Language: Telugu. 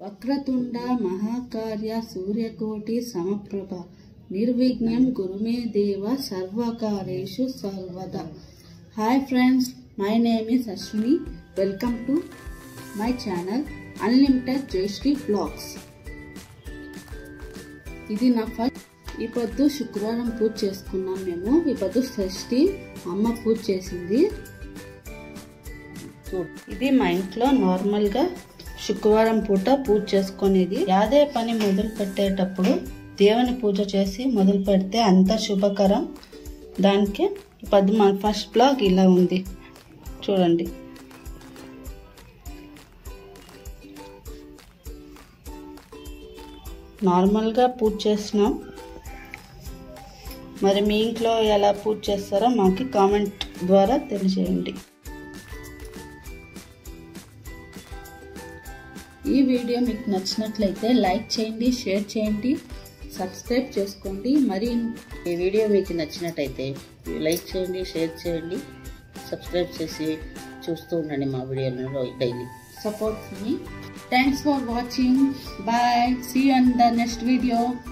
వక్రతుండ మహాకార్య సూర్యకోటి సమప్రభ నిర్విఘ్నం గురుమే దేవ సర్వకార్యేషు సర్వదా hi friends my name is Ashwini welcome to my channel unlimited Jayashree blogs ఇది నా ఫస్ట్ ఈ పొద్దు శుక్రవారం పూజ చేసుకున్నాం మేము ఈ పొద్దు షష్ఠి అమ్మ పూజ చేసింది ఇది మా ఇంట్లో నార్మల్గా శుక్రవారం పూట పూజ చేసుకునేది యాదే పని మొదలు పెట్టేటప్పుడు దేవుని పూజ చేసి మొదలు పెడితే అంత శుభకరం దానికి పది మన ఫస్ట్ బ్లాగ్ ఇలా ఉంది చూడండి నార్మల్గా పూజ చేసినాం మరి మీ ఇంట్లో ఎలా పూజ చేస్తారో మాకు కామెంట్ ద్వారా తెలియజేయండి ఈ వీడియో మీకు నచ్చినట్లయితే లైక్ చేయండి షేర్ చేయండి సబ్స్క్రైబ్ చేసుకోండి మరి ఈ వీడియో మీకు నచ్చినట్టయితే లైక్ చేయండి షేర్ చేయండి సబ్స్క్రైబ్ చేసి చూస్తూ ఉండండి మా వీడియోలను డైలీ సపోర్ట్ మీ thanks for watching bye see on the next video